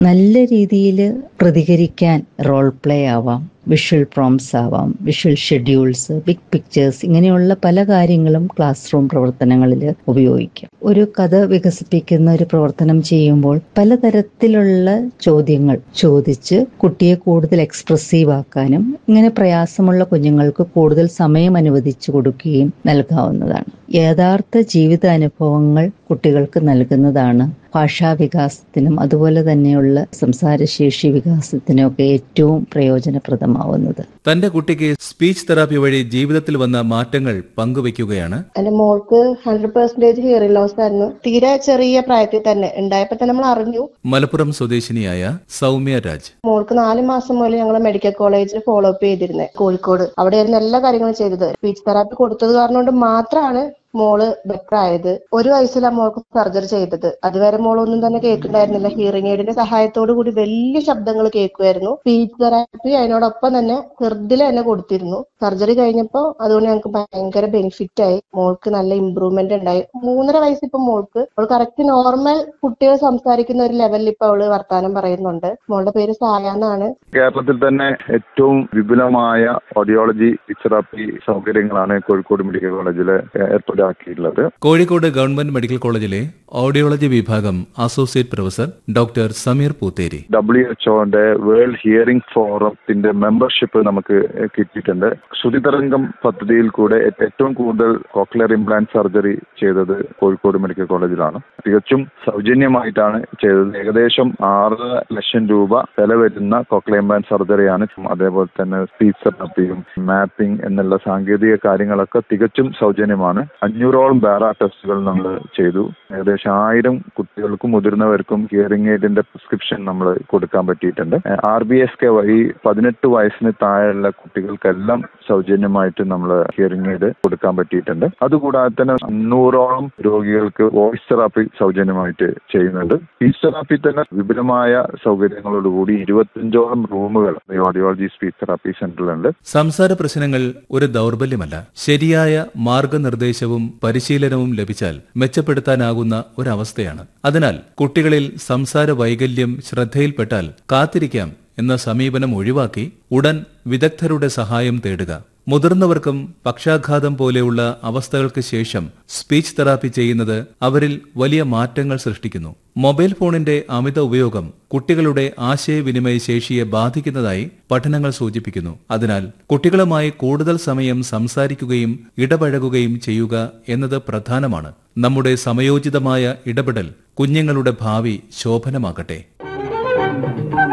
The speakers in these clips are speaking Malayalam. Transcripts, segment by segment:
നല്ല രീതിയിൽ പ്രതികരിക്കാൻ റോൾ പ്ലേ ആവാം വിഷ്വൽ പ്രോംസ് ആവാം വിഷ്വൽ ഷെഡ്യൂൾസ് ബിഗ് പിക്ചേഴ്സ് ഇങ്ങനെയുള്ള പല കാര്യങ്ങളും ക്ലാസ് റൂം പ്രവർത്തനങ്ങളിൽ ഉപയോഗിക്കാം ഒരു കഥ വികസിപ്പിക്കുന്ന ഒരു പ്രവർത്തനം ചെയ്യുമ്പോൾ പലതരത്തിലുള്ള ചോദ്യങ്ങൾ ചോദിച്ച് കുട്ടിയെ കൂടുതൽ എക്സ്പ്രസീവ് ആക്കാനും ഇങ്ങനെ പ്രയാസമുള്ള കുഞ്ഞുങ്ങൾക്ക് കൂടുതൽ സമയം അനുവദിച്ചു കൊടുക്കുകയും നൽകാവുന്നതാണ് യഥാർത്ഥ ജീവിതാനുഭവങ്ങൾ കുട്ടികൾക്ക് നൽകുന്നതാണ് ഭാഷാ വികാസത്തിനും അതുപോലെ തന്നെയുള്ള സംസാരശേഷി വികാസത്തിനും ഒക്കെ ഏറ്റവും പ്രയോജനപ്രദമാവുന്നത് തന്റെ കുട്ടിക്ക് സ്പീച്ച് തെറാപ്പി വഴി ജീവിതത്തിൽ വന്ന മാറ്റങ്ങൾ പങ്കുവയ്ക്കുകയാണ് എന്റെ മോൾക്ക് ഹൺഡ്രഡ് പെർസെന്റേജ് ഹിയറിംഗ് ലോസ് ആയിരുന്നു തീരെ ചെറിയ പ്രായത്തിൽ തന്നെ ഉണ്ടായപ്പോ തന്നെ നമ്മൾ അറിഞ്ഞു മലപ്പുറം സ്വദേശിനിയായ സൗമ്യ രാജ് മോൾക്ക് നാല് മാസം മുതൽ ഞങ്ങൾ മെഡിക്കൽ കോളേജിൽ ഫോളോ അപ്പ് ചെയ്തിരുന്നത് കോഴിക്കോട് അവിടെയായിരുന്നു എല്ലാ കാര്യങ്ങളും ചെയ്തത് സ്പീച്ച് തെറാപ്പി കൊടുത്തത് കാരണം കൊണ്ട് മാത്രമാണ് മോള് ബെറ്റർ ആയത് ഒരു വയസ്സിലാണ് മോൾക്ക് സർജറി ചെയ്തത് അതുവരെ മോളൊന്നും തന്നെ കേൾക്കുന്നുണ്ടായിരുന്നില്ല ഹിയറിംഗ് എയ്ഡിന്റെ സഹായത്തോടു കൂടി വലിയ ശബ്ദങ്ങൾ കേൾക്കുമായിരുന്നു സ്പീച്ച് തെറാപ്പി അതിനോടൊപ്പം തന്നെ ചെറുതിൽ തന്നെ കൊടുത്തിരുന്നു സർജറി കഴിഞ്ഞപ്പോൾ അതുകൊണ്ട് ഞങ്ങൾക്ക് ഭയങ്കര ബെനിഫിറ്റ് ആയി മോൾക്ക് നല്ല ഇമ്പ്രൂവ്മെന്റ് ഉണ്ടായി മൂന്നര വയസ്സ് ഇപ്പൊ മോൾക്ക് അവൾ കറക്റ്റ് നോർമൽ കുട്ടികൾ സംസാരിക്കുന്ന ഒരു ലെവലിൽ ഇപ്പൊ അവള് വർത്താനം പറയുന്നുണ്ട് മോളുടെ പേര് സായ എന്നാണ് കേരളത്തിൽ തന്നെ ഏറ്റവും വിപുലമായ ഓഡിയോളജി തെറാപ്പി സൗകര്യങ്ങളാണ് കോഴിക്കോട് മെഡിക്കൽ കോളേജിൽ ഏർപ്പാടാക്കിയിട്ടുള്ളത് കോഴിക്കോട് ഗവൺമെന്റ് മെഡിക്കൽ കോളേജിലെ ഓഡിയോളജി വിഭാഗം associate professor doctor Sameer Poothery W എച്ച്ഒന്റെ വേൾഡ് ഹിയറിംഗ് ഫോറത്തിന്റെ മെമ്പർഷിപ്പ് നമുക്ക് കിട്ടിയിട്ടുണ്ട് ശ്രുതിതരംഗം പദ്ധതിയിൽ കൂടെ ഏറ്റവും കൂടുതൽ കോക്ലിയർ ഇംപ്ലാന്റ് സർജറി ചെയ്തത് കോഴിക്കോട് മെഡിക്കൽ കോളേജിലാണ് തികച്ചും സൗജന്യമായിട്ടാണ് ചെയ്തത് ഏകദേശം ആറ് ലക്ഷം രൂപ വില വരുന്ന കോക്ലിയർ ഇംപ്ലാന്റ് സർജറിയാണ് അതേപോലെ തന്നെ സ്പീച്ച് തെറാപ്പിയും മാപ്പിംഗ് എന്നുള്ള സാങ്കേതിക കാര്യങ്ങളൊക്കെ തികച്ചും സൗജന്യമാണ് അഞ്ഞൂറോളം ബാറ ടെസ്റ്റുകൾ നമ്മൾ ചെയ്തു ഏകദേശം ആയിരം കുട്ടികൾക്കും മുതിർന്നവർക്കും ഹിയറിംഗ് എയ്ഡിന്റെ പ്രിസ്ക്രിപ്ഷൻ നമ്മൾ കൊടുക്കാൻ പറ്റിയിട്ടുണ്ട് ആർ ബി എസ് കെ വഴി പതിനെട്ട് വയസ്സിന് താഴെയുള്ള കുട്ടികൾക്കെല്ലാം സൗജന്യമായിട്ട് നമ്മൾ ഹിയറിംഗ് എയ്ഡ് കൊടുക്കാൻ പറ്റിയിട്ടുണ്ട് അതുകൂടാതെ തന്നെ അഞ്ഞൂറോളം രോഗികൾക്ക് വോയിസ് തെറാപ്പി സൗജന്യമായിട്ട് ചെയ്യുന്നുണ്ട് സ്പീച്ച് തെറാപ്പി തന്നെ വിപുലമായ സൗകര്യങ്ങളോടുകൂടി ഇരുപത്തിയഞ്ചോളം റൂമുകൾ ഓഡിയോളജി സ്പീച്ച് തെറാപ്പി സെന്ററിലുണ്ട് സംസാര പ്രശ്നങ്ങൾ ഒരു ദൗർബല്യമല്ല ശരിയായ മാർഗനിർദ്ദേശവും പരിശീലനവും ലഭിച്ചാൽ മെച്ചപ്പെടുത്താനാകുന്ന ഒരവസ്ഥയാണ് അതിനാൽ കുട്ടികളിൽ സംസാര വൈകല്യം ശ്രദ്ധയിൽപ്പെട്ടാൽ കാത്തിരിക്കാം എന്ന സമീപനം ഒഴിവാക്കി ഉടൻ വിദഗ്ധരുടെ സഹായം തേടുക മുതിർന്നവർക്കും പക്ഷാഘാതം പോലെയുള്ള അവസ്ഥകൾക്ക് ശേഷം സ്പീച്ച് തെറാപ്പി ചെയ്യുന്നത് അവരിൽ വലിയ മാറ്റങ്ങൾ സൃഷ്ടിക്കുന്നു മൊബൈൽ ഫോണിന്റെ അമിത ഉപയോഗം കുട്ടികളുടെ ആശയവിനിമയ ശേഷിയെ ബാധിക്കുന്നതായി പഠനങ്ങൾ സൂചിപ്പിക്കുന്നു അതിനാൽ കുട്ടികളുമായി കൂടുതൽ സമയം സംസാരിക്കുകയും ഇടപഴകുകയും ചെയ്യുക എന്നത് പ്രധാനമാണ് നമ്മുടെ സമയോചിതമായ ഇടപെടൽ കുഞ്ഞുങ്ങളുടെ ഭാവി ശോഭനമാകട്ടെ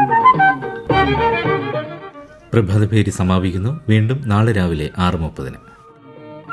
പ്രഭാതഭേരി സമാപിക്കുന്നു വീണ്ടും നാളെ രാവിലെ ആറ് മുപ്പതിന്